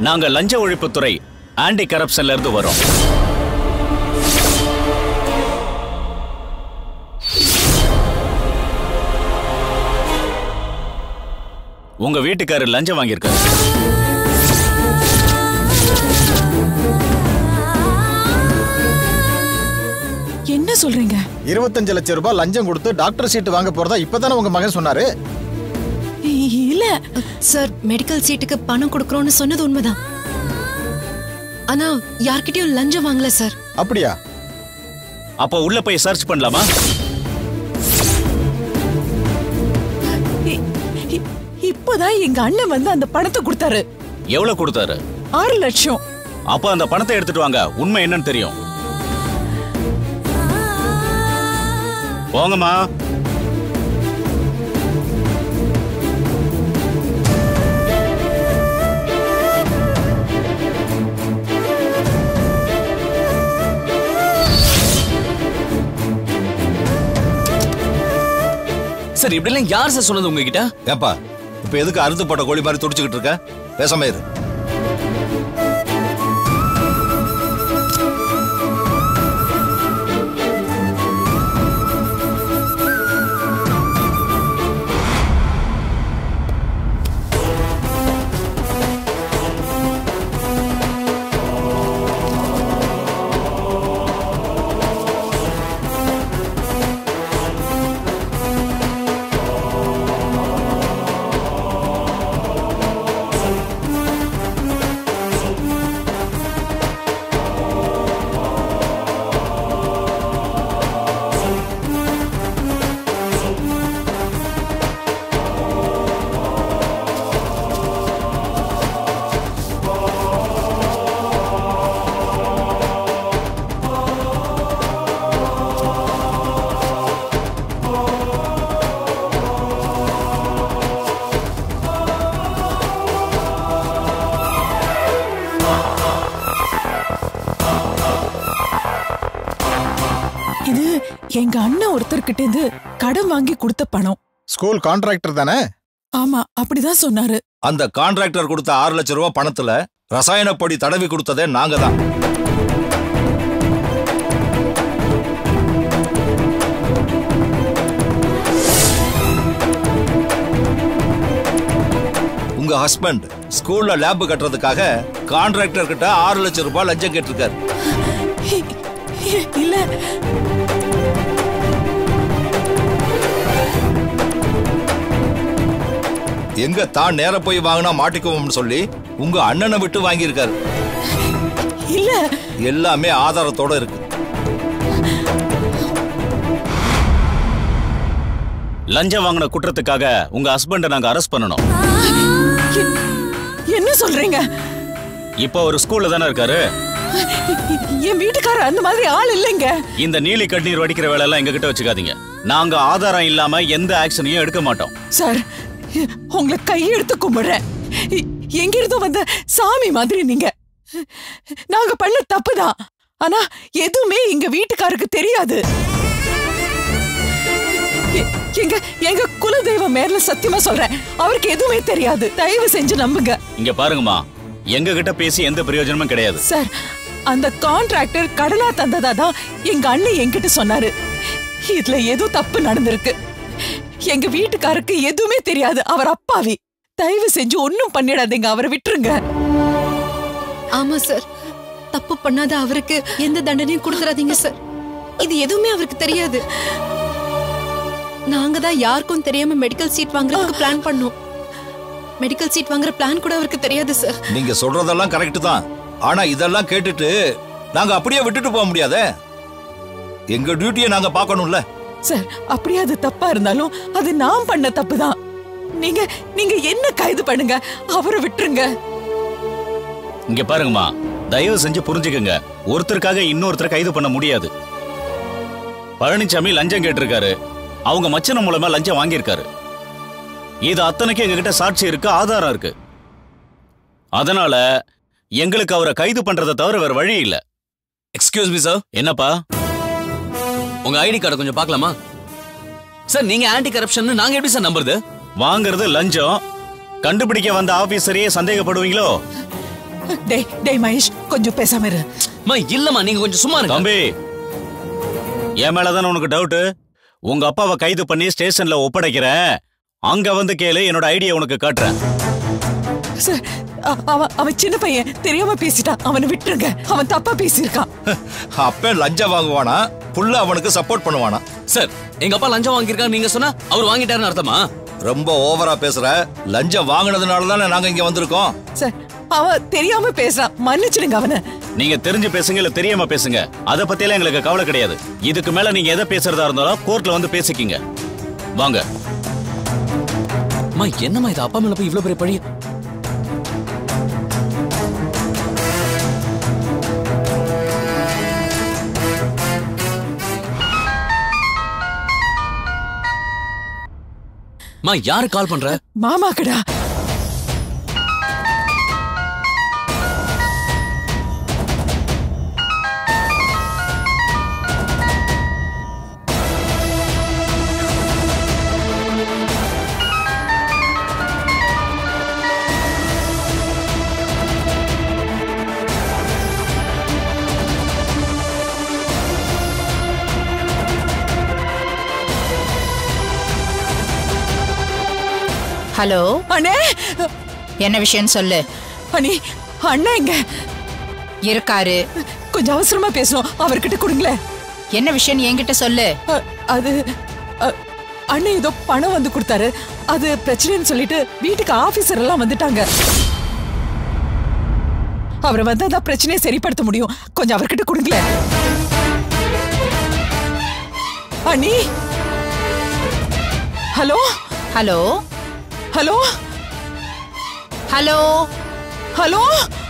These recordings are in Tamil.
நாங்க லஞ்ச ஒழிப்புத்துறை ஆன்டி கரப்ஷன்ல இருந்து வரோம் உங்க வீட்டுக்காரர் லஞ்சம் வாங்கியிருக்காரு என்ன சொல்றீங்க இருபத்தஞ்சு லட்சம் ரூபாய் லஞ்சம் கொடுத்து டாக்டர் சீட் வாங்க போறதா இப்பதானே உங்க மகன் சொன்னாரு இ- இல்ல சார் மெடிக்கல் சீட்டுக்கு பணம் கொடுக்கறோம்னு சொன்னது உண்மைதான் ஆனா யார்கிட்டயும் லஞ்சம் வாங்கல சார் அப்படியா அப்போ உள்ள போய் சர்ச் பண்ணலாமா இ- இ- இப்பதான் எங்க அண்ணன் வந்து அந்த பணத்தை கொடுத்தாரு எவ்வளவு கொடுத்தாரு ஆறு லட்சம் அப்ப அந்த பணத்தை எடுத்துட்டு வாங்க உண்மை என்னன்னு தெரியும் போங்கம்மா சார் இப்படிலாம் யார் சார் சொன்னது உங்ககிட்ட ஏப்பா இப்ப எதுக்கு அறுத்து போட்ட கோழி மாதிரி துடிச்சுக்கிட்டு இருக்க பேசாம இரு இது எங்க அண்ணன் ஒருத்தர்கிட்ட இருந்து கடன் வாங்கி கொடுத்த பணம் ஸ்கூல் கான்ட்ராக்டர் தானே ஆமா அப்படிதான் சொன்னாரு அந்த கான்ட்ராக்டர் கொடுத்த ஆறு லட்சம் ரூபாய் பணத்துல ரசாயன பொடி தடவி கொடுத்ததே நாங்க தான் உங்க ஹஸ்பண்ட் ஸ்கூல்ல லேப் கட்டுறதுக்காக கான்ட்ராக்டர் கிட்ட ஆறு லட்சம் ரூபாய் லஞ்சம் கேட்டிருக்காரு இ- இ- இல்ல எங்க தான் நேர போய் வாங்கினா மாட்டிக்குவோம்னு சொல்லி உங்க அண்ணனை விட்டு வாங்கியிருக்காரு இல்ல எல்லாமே ஆதாரத்தோட இருக்கு லஞ்சம் வாங்கின குற்றத்துக்காக உங்க ஹஸ்பண்டை நாங்க அரெஸ்ட் பண்ணணும் எ- என்ன சொல்றீங்க இப்போ ஒரு ஸ்கூல்ல தானே இருக்காரு என் வீட்டுக்காரர் அந்த மாதிரி ஆள் இல்லைங்க இந்த நீலி கண்ணீர் வடிக்கிற வேலை எல்லாம் எங்க கிட்ட வச்சுக்காதீங்க நாங்க ஆதாரம் இல்லாம எந்த ஆக்ஷனையும் எடுக்க மாட்டோம் சார் உங்களை கையெடுத்து கும்பிடுறேன் எ- எங்கிருந்தோ வந்த சாமி மாதிரி நீங்க நாங்க பண்ண தப்புதான் ஆனா எதுவுமே எங்க வீட்டுக்காருக்கு தெரியாது எ- எங்க எங்க குலதெய்வம் மேல சத்தியமா சொல்றேன் அவருக்கு எதுவுமே தெரியாது தயவு செஞ்சு நம்புங்க இங்க பாருங்கம்மா எங்க கிட்ட பேசி எந்த பிரயோஜனமும் கிடையாது சார் அந்த கான்ட்ராக்டர் கடனா தந்ததா தான் எங்க அண்ணன் என்கிட்ட சொன்னாரு இதுல ஏதோ தப்பு நடந்திருக்கு எங்க வீட்டுக்காருக்கு எதுவுமே தெரியாது அவர் அப்பாவி தயவு செஞ்சு ஒண்ணும் பண்ணிடாதீங்க அவரை விட்டுருங்க ஆமா சார் தப்பு பண்ணாத அவருக்கு எந்த தண்டனையும் கொடுத்துறாதீங்க சார் இது எதுவுமே அவருக்கு தெரியாது நாங்க தான் யாருக்கும் தெரியாம மெடிக்கல் சீட் வாங்குறதுக்கு பிளான் பண்ணோம் மெடிக்கல் சீட் வாங்குற பிளான் கூட அவருக்கு தெரியாது சார் நீங்க சொல்றதெல்லாம் கரெக்ட் தான் ஆனா இதெல்லாம் கேட்டுட்டு நாங்க அப்படியே விட்டுட்டு போக முடியாதே எங்க டியூட்டியை நாங்க பார்க்கணும்ல சார் அப்படியே அது தப்பா இருந்தாலும் அது நான் பண்ண தப்பு தான் நீங்க நீங்க என்ன கைது பண்ணுங்க அவரை விட்டுருங்க இங்க பாருங்கம்மா தயவு செஞ்சு புரிஞ்சுக்கங்க ஒருத்தருக்காக இன்னொருத்தரை கைது பண்ண முடியாது பழனிசாமி லஞ்சம் கேட்டிருக்காரு அவங்க மச்சனம் மூலமா லஞ்சம் வாங்கியிருக்காரு இது அத்தனைக்கும் எங்ககிட்ட சாட்சி இருக்கு ஆதாரம் இருக்கு அதனால எங்களுக்கு அவரை கைது பண்றதை தவிர வேற வழி இல்ல எக்ஸ்கியூஸ் மீ சார் என்னப்பா உங்க ஐடி கார்டை கொஞ்சம் பார்க்கலாமா சார் நீங்க ஆன்டி கரப்ஷன் நாங்க எப்படி சார் நம்புறது வாங்குறது லஞ்சம் கண்டுபிடிக்க வந்த ஆபீசரையே சந்தேகப்படுவீங்களோ டேய் டேய் மகேஷ் கொஞ்சம் பேசாம இரு அம்மா இல்லம்மா நீங்க கொஞ்சம் சும்மா இருங்க தம்பி என் மேலதானே உனக்கு டவுட் உங்க அப்பாவை கைது பண்ணி ஸ்டேஷன்ல ஒப்படைக்கிறேன் அங்க வந்து கேளு என்னோட ஐடியா உனக்கு காட்டுறேன் சார் அ- அவன் அவன் சின்ன பையன் தெரியாம பேசிட்டான் அவனை விட்டுருங்க அவன் தப்பா பேசியிருக்கான் அப்ப லஞ்சம் வாங்குவானா புள்ள அவனுக்கு சப்போர்ட் பண்ணுவானா சார் எங்க அப்பா லஞ்சம் வாங்கியிருக்காங்க நீங்க சொன்னா அவர் வாங்கிட்டாருன்னு அர்த்தமா ரொம்ப ஓவரா பேசுற லஞ்சம் வாங்கினதுனால தானே நாங்க இங்க வந்திருக்கோம் சார் அவன் தெரியாம பேசுறான் மன்னிச்சிடுங்க அவனை நீங்க தெரிஞ்சு பேசுங்க இல்ல தெரியாம பேசுங்க அத பத்தியெல்லாம் எங்களுக்கு கவலை கிடையாது இதுக்கு மேல நீங்க எதை பேசுறதா இருந்தாலும் கோர்ட்ல வந்து பேசிக்கிங்க வாங்க அம்மா என்னம்மா இது அப்பா மேல போய் இவ்வளவு பெரிய பழி அம்மா யாரு கால் பண்ற மாமாக்கடா ஹலோ அண்ணே என்ன விஷயம் சொல்லு அண்ணி அண்ணா எங்க இருக்காரு கொஞ்சம் அவசரமா பேசணும் அவர்கிட்ட கொடுங்களேன் என்ன விஷயம் என்கிட்ட சொல்லு அ, அது அ, அண்ணன் ஏதோ பணம் வந்து கொடுத்தாரு அது பிரச்சனைன்னு சொல்லிட்டு வீட்டுக்கு ஆபீசர் எல்லாம் வந்துட்டாங்க அவரை வந்தா தான் பிரச்சனையை சரிப்படுத்த முடியும் கொஞ்சம் அவர்கிட்ட கொடுங்களேன் அண்ணி hello hello hello hello hello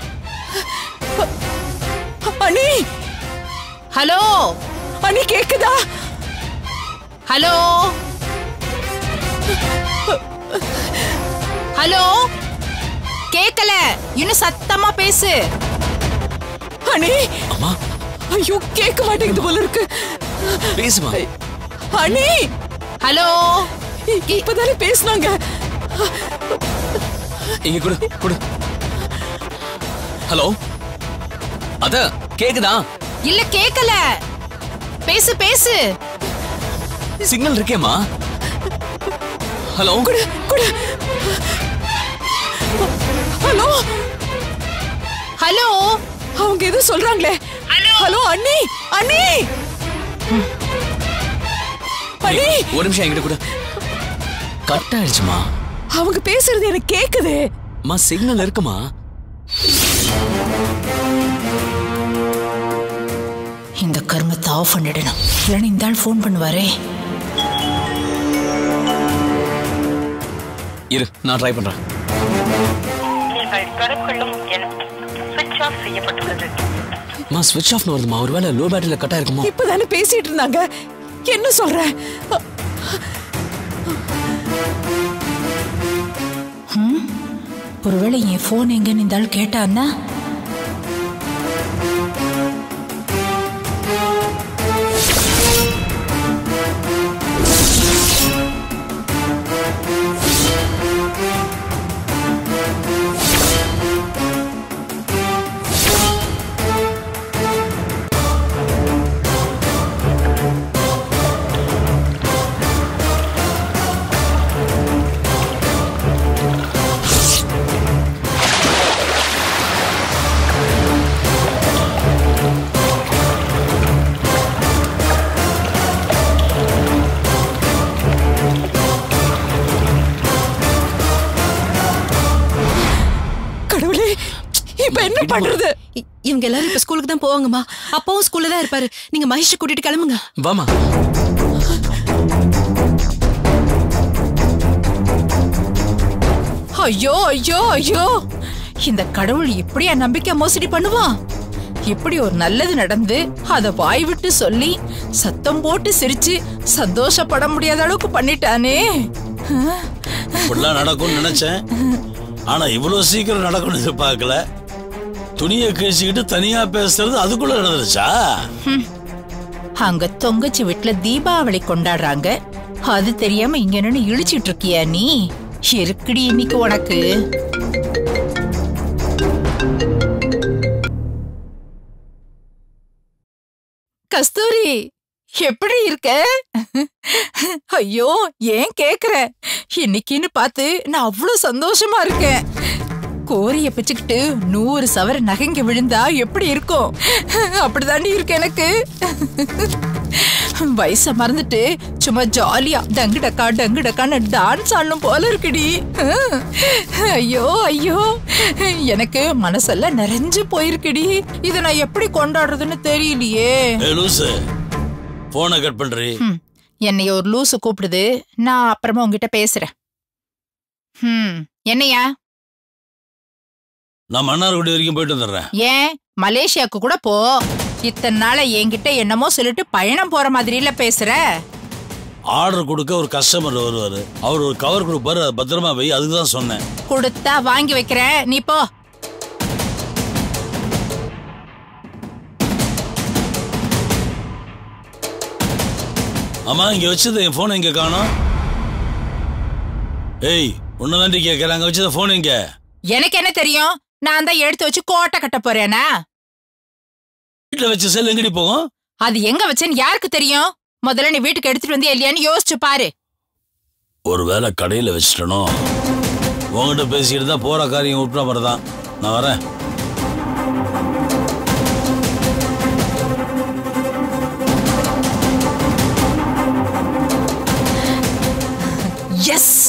அண்ணி ஹலோ அண்ணி கேக்குதா ஹலோ ஹலோ கேக்கல இன்னும் சத்தமா பேசு அண்ணி அம்மா ஐயோ கேட்க மாட்டேங்குது போல இருக்கு பேசுமா அண்ணி ஹலோ இ- இப்பதானே பேசுனாங்க இங்க கொடு கொடு ஹலோ அத கேக்குதா இல்ல கேக்கல பேசு பேசு சிக்னல் இருக்கேம்மா ஹலோ குடு குடு ஹலோ ஹலோ அவங்க ஏதோ சொல்றாங்களே ஹலோ அண்ணி அண்ணி அண்ணி ஒரு நிமிஷம் என்கிட்ட கூட கட் ஆயிடுச்சுமா அவங்க பேசுறது எனக்கு கேக்குது அம்மா சிக்னல் இருக்குமா இந்த கர்மத்தை ஆஃப் பண்ணிடணும் இல்லைன்னு இந்த ஆள் ஃபோன் பண்ணுவாரே இரு நான் ட்ரை பண்றேன் நீங்கள் பெறக்கொள்ளும் எண் சுவிட்ச் ஆஃப் செய்யப்பட்டுள்ளது அம்மா ஸ்விட்ச் ஆஃப்னு வருதுமா ஒருவேளை லோ பேட்டரியில கட் ஆயிருக்குமா இப்பதானே பேசிட்டு இருந்தாங்க என்ன சொல்ற ஒருவேளை என் ஃபோன் எங்கன்னு இந்த ஆள் கேட்டான்னா கடவுளே இப்ப என்ன பண்றது இ- இவங்க எல்லாரும் இப்ப ஸ்கூலுக்கு தான் போவாங்கம்மா அப்பாவும் ஸ்கூல்ல தான் இருப்பாரு நீங்க மகேஷை கூட்டிட்டு கிளம்புங்க வாமா ஐயோ ஐயோ ஐயோ இந்த கடவுள் இப்படியா நம்பிக்கை மோசடி பண்ணுவான் இப்படி ஒரு நல்லது நடந்து அத வாய் விட்டு சொல்லி சத்தம் போட்டு சிரிச்சு சந்தோஷப்பட முடியாத அளவுக்கு பண்ணிட்டானே இப்படிலாம் நடக்கும்னு நினைச்சேன் ஆனா இவ்வளவு சீக்கிரம் நடக்கும்னு எதிர்பார்க்கல துணியை கிழிச்சுக்கிட்டு தனியா பேசுறது அதுக்குள்ள நடந்துருச்சா அங்க தொங்கச்சி வீட்டுல தீபாவளி கொண்டாடுறாங்க அது தெரியாம இங்க நின்னு இழிச்சிட்டு இருக்கியா நீ இருக்குடி இன்னைக்கு உனக்கு கஸ்தூரி எப்படி இருக்க ஐயோ ஏன் கேக்குற இன்னைக்குன்னு பார்த்து நான் அவ்வளவு சந்தோஷமா இருக்கேன் கோரிய பிச்சுக்கிட்டு நூறு சவர நகைங்க விழுந்தா எப்படி இருக்கும் அப்படிதாண்டி இருக்கு எனக்கு வயச மறந்துட்டு சும்மா ஜாலியா டங்கு டக்கா டங்கு டக்கான்னு டான்ஸ் ஆடணும் போல இருக்குடி ஐயோ ஐயோ எனக்கு மனசெல்லாம் நிறைஞ்சு போயிருக்குடி இதை நான் எப்படி கொண்டாடுறதுன்னு தெரியலையே ஏ லூசு போனை கட் பண்றி ம், என்னைய ஒரு லூசு கூப்பிடுது நான் அப்புறமா உங்ககிட்ட பேசுறேன் ம் என்னையா நான் மன்னார்குடி வரைக்கும் போயிட்டு வந்துடுறேன் ஏன் மலேசியாக்கு கூட போ இத்தனை நாளா என்கிட்ட என்னமோ சொல்லிட்டு பயணம் போற மாதிரி இல்ல பேசுற ஆர்டர் கொடுக்க ஒரு கஸ்டமர் வருவாரு அவர் ஒரு கவர் கொடுப்பாரு அதை பத்திரமா வை அதுக்கு தான் சொன்னேன் கொடுத்தா வாங்கி வைக்கிறேன் நீ போ ஆமா இங்க வச்சது என் போன் எங்க காணோம் ஏய் உன்னதாண்டி கேட்கறேன் அங்க வச்சத போன் எங்க எனக்கு என்ன தெரியும் நான் தான் எடுத்து வச்சு கோட்டை கட்ட போறேனா வீட்டுல வச்ச செல் எங்கடி போகும் அது எங்க வச்சேன்னு யாருக்கு தெரியும் முதல்ல நீ வீட்டுக்கு எடுத்துட்டு வந்து இல்லையான்னு யோசிச்சு பாரு ஒருவேளை கடையில வச்சிட்டனோ உங்ககிட்ட பேசிக்கிட்டு தான் போற காரியம் விட்டுற மாதிரி தான் நான் வரேன் எஸ்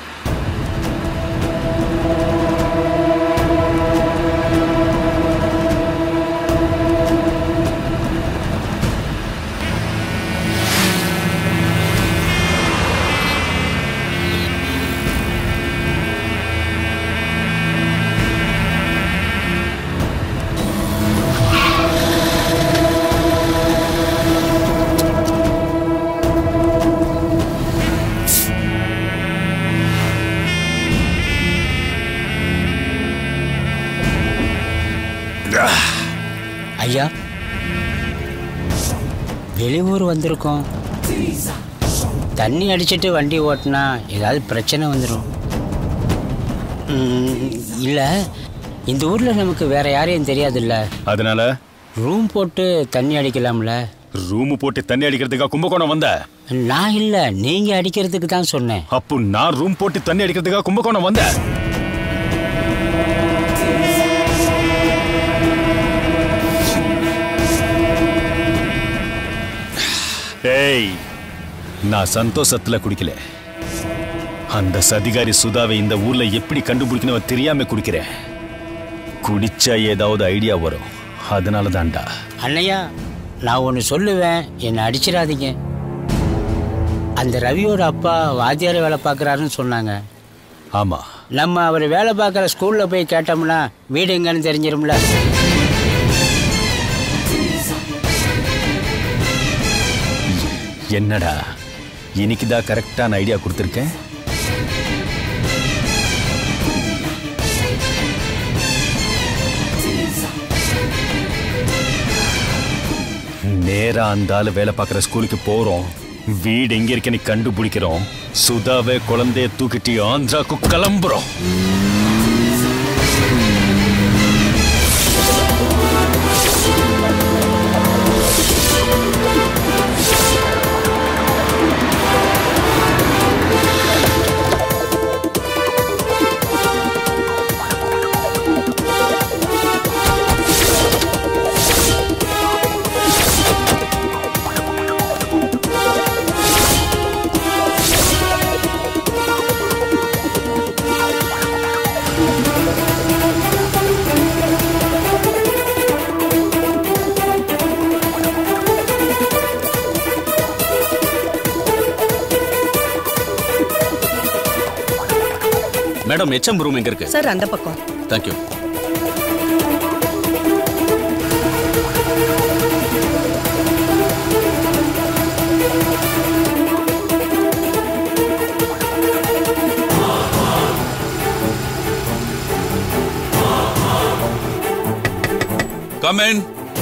ஐயா வெளியூர் வந்திருக்கோம் தண்ணி அடிச்சிட்டு வண்டி ஓட்டினா ஏதாவது பிரச்சனை வந்துடும் இல்லை இந்த ஊரில் நமக்கு வேற யாரையும் தெரியாதுல்ல அதனால ரூம் போட்டு தண்ணி அடிக்கலாம்ல ரூம் போட்டு தண்ணி அடிக்கிறதுக்கா கும்பகோணம் வந்த நான் இல்லை நீங்கள் அடிக்கிறதுக்கு தான் சொன்னேன் அப்போ நான் ரூம் போட்டு தண்ணி அடிக்கிறதுக்கா கும்பகோணம் வந்த ஏய் நான் சந்தோஷத்துல குடிக்கல அந்த சதிகாரி சுதாவை இந்த ஊர்ல எப்படி கண்டுபிடிக்கணும் தெரியாம குடிக்கிறேன் குடிச்சா ஏதாவது ஐடியா வரும் அதனால தான்டா அண்ணையா நான் ஒன்று சொல்லுவேன் என்னை அடிச்சிடாதீங்க அந்த ரவியோட அப்பா வாத்தியார் வேலை பார்க்குறாருன்னு சொன்னாங்க ஆமா நம்ம அவர் வேலை பார்க்குற ஸ்கூலில் போய் கேட்டோம்னா வீடு எங்கன்னு தெரிஞ்சிரும்ல என்னடா இன்னைக்கு தான் கரெக்டான ஐடியா கொடுத்துருக்கேன் நேரா அந்த ஆளு வேலை பார்க்குற ஸ்கூலுக்கு போறோம் வீடு எங்க இருக்குன்னு கண்டுபிடிக்கிறோம் சுதாவை குழந்தைய தூக்கிட்டு ஆந்திராக்கு கிளம்புறோம் மேடம் எச்எம் ரூம் எங்க இருக்கு சார் அந்த பக்கம் தேங்க்யூ கம் இன்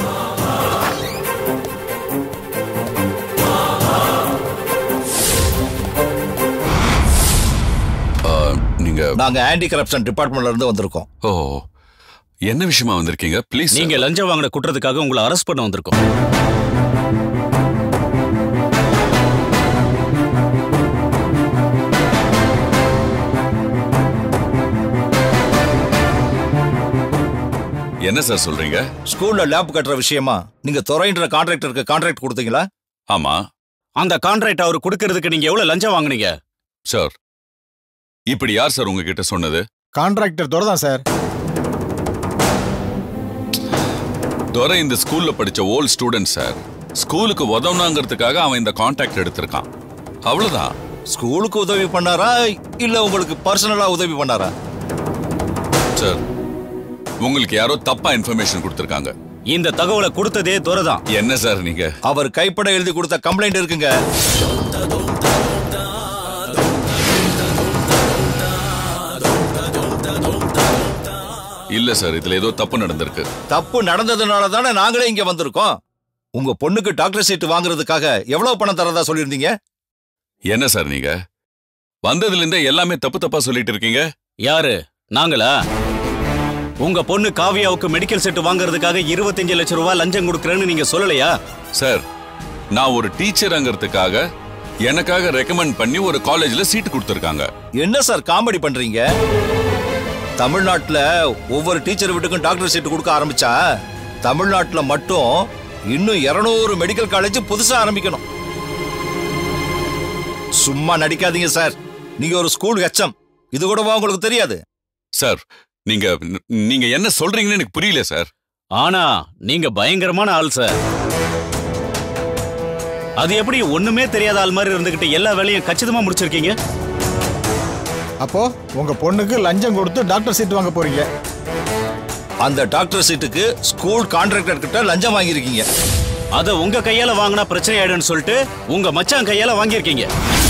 நீங்க நாங்க ஆன்டி கரப்ஷன் டிபார்ட்மெண்ட்ல இருந்து வந்திருக்கோம் ஓ என்ன விஷயமா வந்திருக்கீங்க ப்ளீஸ் நீங்க லஞ்சம் வாங்கின குற்றத்துக்காக உங்களை அரெஸ்ட் பண்ண வந்திருக்கோம் என்ன சார் சொல்றீங்க ஸ்கூல்ல லேப் கட்டுற விஷயமா நீங்க துறைன்ற கான்ட்ராக்டருக்கு கான்ட்ராக்ட் கொடுத்தீங்களா ஆமா அந்த கான்ட்ராக்ட் அவர் கொடுக்கறதுக்கு நீங்க எவ்வளவு லஞ்சம் வாங்குனீங்க சார் இப்படி யார் சார் உங்ககிட்ட சொன்னது கான்ட்ராக்டர் துறை தான் சார் துரை இந்த ஸ்கூல்ல படிச்ச ஓல்ட் ஸ்டூடெண்ட் சார் ஸ்கூலுக்கு உதவணுங்கிறதுக்காக அவன் இந்த கான்ட்ராக்ட் எடுத்திருக்கான் அவ்வளவுதான் ஸ்கூலுக்கு உதவி பண்ணாரா இல்ல உங்களுக்கு பர்சனலா உதவி பண்ணாரா சார் உங்களுக்கு யாரோ தப்பா இன்ஃபர்மேஷன் கொடுத்திருக்காங்க இந்த தகவலை கொடுத்ததே துரை தான் என்ன சார் நீங்க அவர் கைப்பட எழுதி கொடுத்த கம்ப்ளைண்ட் இருக்குங்க இல்ல சார் இதுல ஏதோ தப்பு நடந்திருக்கு தப்பு நடந்ததுனால தானே நாங்களே இங்க வந்திருக்கோம் உங்க பொண்ணுக்கு டாக்டர் சீட் வாங்குறதுக்காக எவ்வளவு பணம் தரதா சொல்லியிருந்தீங்க என்ன சார் நீங்க வந்ததுல இருந்தே எல்லாமே தப்பு தப்பா சொல்லிட்டு இருக்கீங்க யாரு நாங்களா உங்க பொண்ணு காவியாவுக்கு மெடிக்கல் செட் வாங்குறதுக்காக இருபத்தஞ்சு லட்சம் ரூபாய் லஞ்சம் கொடுக்கறேன்னு நீங்க சொல்லலையா சார் நான் ஒரு டீச்சர்ங்கிறதுக்காக எனக்காக ரெக்கமெண்ட் பண்ணி ஒரு காலேஜ்ல சீட் கொடுத்துருக்காங்க என்ன சார் காமெடி பண்றீங்க தமிழ்நாட்டுல ஒவ்வொரு டீச்சர் வீட்டுக்கும் டாக்டர் சீட் கொடுக்க ஆரம்பிச்சா தமிழ்நாட்டுல மட்டும் இன்னும் 200 மெடிக்கல் காலேஜ் புதுசா ஆரம்பிக்கணும் சும்மா நடிக்காதீங்க சார் நீங்க ஒரு ஸ்கூல் ஹெச்எம் இது கூடவா உங்களுக்கு தெரியாது சார் நீங்க நீங்க என்ன சொல்றீங்கன்னு எனக்கு புரியல சார் ஆனா நீங்க பயங்கரமான ஆள் சார் அது எப்படி ஒண்ணுமே தெரியாத ஆள் மாதிரி இருந்துகிட்டு எல்லா வேலையும் கச்சிதமா முடிச்சிருக்கீங்க அப்போ உங்க பொண்ணுக்கு லஞ்சம் கொடுத்து டாக்டர் சீட் வாங்க போறீங்க அந்த டாக்டர் சீட்டுக்கு ஸ்கூல் கான்ட்ராக்டர் கிட்ட லஞ்சம் வாங்கியிருக்கீங்க அத உங்க கையால வாங்கினா பிரச்சனை ஆயிடும்னு சொல்லிட்டு உங்க மச்சான் கையால வாங்கியிருக்கீங்க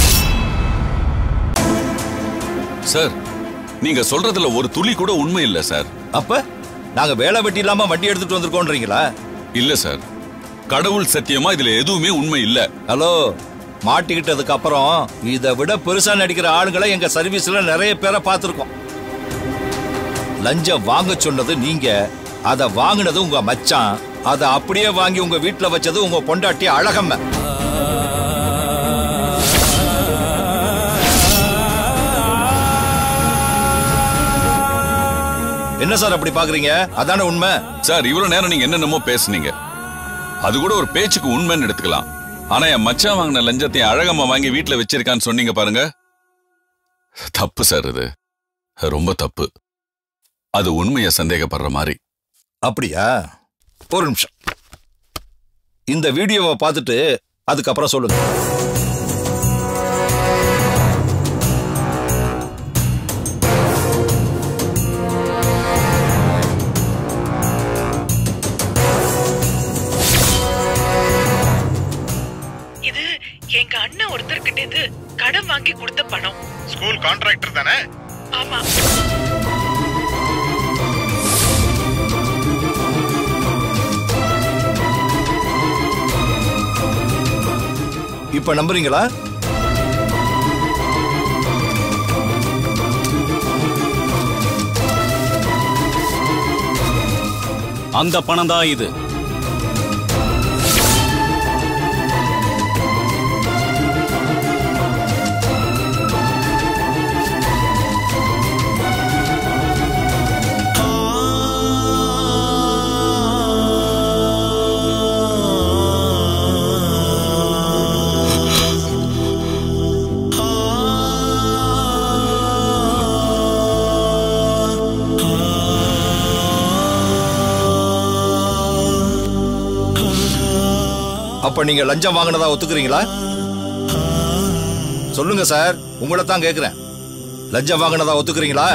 சார் நீங்க சொல்றதுல ஒரு துளி கூட உண்மை இல்ல சார் அப்ப நாங்க வேலை வெட்டி இல்லாம வண்டி எடுத்துட்டு வந்திருக்கோன்றீங்களா இல்ல சார் கடவுள் சத்தியமா இதுல எதுவுமே உண்மை இல்ல ஹலோ மாட்டிக்கிட்டதுக்கு அப்புறம் இதை விட பெருசா நடிக்கிற ஆளுங்களை எங்க சர்வீஸ்ல நிறைய பேரை பார்த்திருக்கோம் லஞ்சம் வாங்க சொன்னது நீங்க அத வாங்கினது உங்க மச்சான் அத அப்படியே வாங்கி உங்க வீட்டுல வச்சது உங்க பொண்டாட்டி அழகம்ம என்ன சார் அப்படி பாக்குறீங்க அதானே உண்மை சார் இவ்வளவு நேரம் நீங்க என்னென்னமோ பேசுனீங்க அது கூட ஒரு பேச்சுக்கு உண்மைன்னு எடுத்துக்கலாம் ஆனா என் மச்சான் வாங்கின லஞ்சத்தையும் அழகம்மா வாங்கி வீட்டுல வச்சிருக்கான்னு சொன்னீங்க பாருங்க தப்பு சார் இது ரொம்ப தப்பு அது உண்மைய சந்தேகப்படுற மாதிரி அப்படியா ஒரு நிமிஷம் இந்த வீடியோவை பார்த்துட்டு அதுக்கப்புறம் சொல்லுங்க இது எங்க அண்ணன் ஒருத்தர்கிட்ட இருந்து கடன் வாங்கி கொடுத்த பணம் ஸ்கூல் கான்ட்ராக்டர் தானே ஆமா இப்ப நம்புறீங்களா அந்த பணம் தான் இது அப்ப நீங்க லஞ்சம் வாங்கினதா ஒத்துக்கிறீங்களா சொல்லுங்க சார் உங்களை தான் கேக்குறேன் லஞ்சம் வாங்கினதா ஒத்துக்கிறீங்களா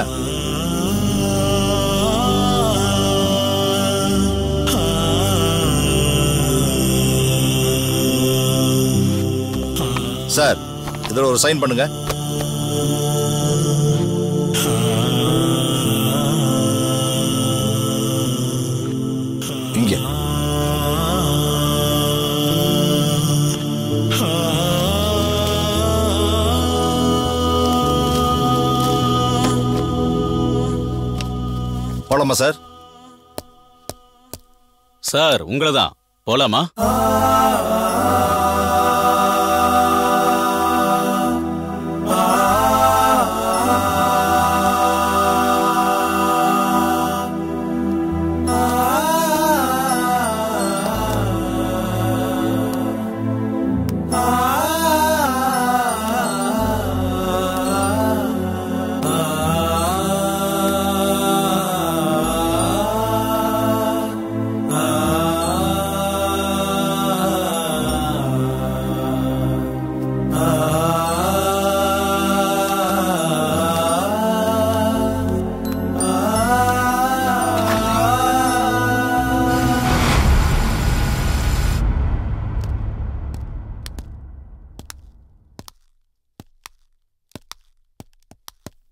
சார் இதுல ஒரு சைன் பண்ணுங்க இங்க போலாமா சார் சார் உங்களை தான் போலாமா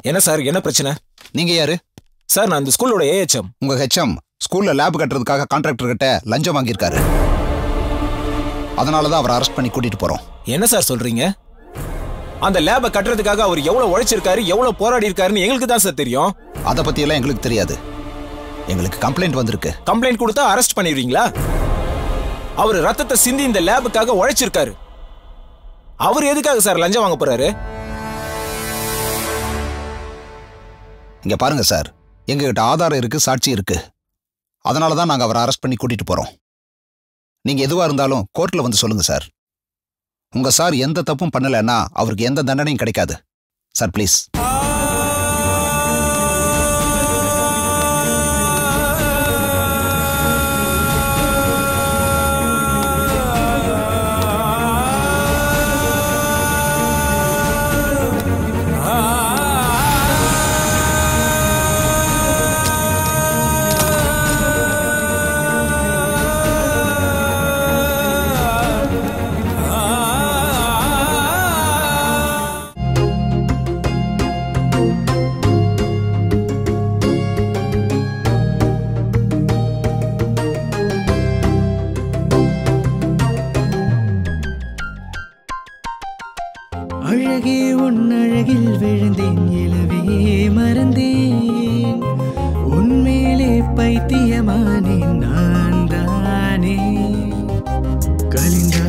என்ன சார் என்ன பிரச்சனை நீங்க யாரு சார் நான் இந்த ஸ்கூலோட ஏஹெச்எம் உங்க ஹெச்எம் ஸ்கூல்ல லேப் கட்டுறதுக்காக கான்ட்ராக்டர் கிட்ட லஞ்சம் வாங்கியிருக்காரு அதனால தான் அவரை அரெஸ்ட் பண்ணி கூட்டிட்டு போறோம் என்ன சார் சொல்றீங்க அந்த லேபை கட்டுறதுக்காக அவர் எவ்வளவு உழைச்சிருக்காரு எவ்வளவு போராடி இருக்காருன்னு எங்களுக்கு தான் சார் தெரியும் அதை பத்தி எல்லாம் எங்களுக்கு தெரியாது எங்களுக்கு கம்ப்ளைண்ட் வந்திருக்கு கம்ப்ளைண்ட் கொடுத்தா அரெஸ்ட் பண்ணிடுவீங்களா அவர் ரத்தத்தை சிந்தி இந்த லேபுக்காக உழைச்சிருக்காரு அவர் எதுக்காக சார் லஞ்சம் வாங்க போறாரு இங்க பாருங்க சார் எங்ககிட்ட ஆதாரம் இருக்கு சாட்சி இருக்கு அதனால தான் நாங்க அவரை அரெஸ்ட் பண்ணி கூட்டிட்டு போறோம் நீங்க எதுவா இருந்தாலும் கோர்ட்ல வந்து சொல்லுங்க சார் உங்க சார் எந்த தப்பும் பண்ணலைன்னா அவருக்கு எந்த தண்டனையும் கிடைக்காது சார் ப்ளீஸ் அழகே உன் அழகில் விழுந்தேன் இலவே மறந்தேன் உன்மேலே பைத்தியமானேன் நான் தானே கலிந்தா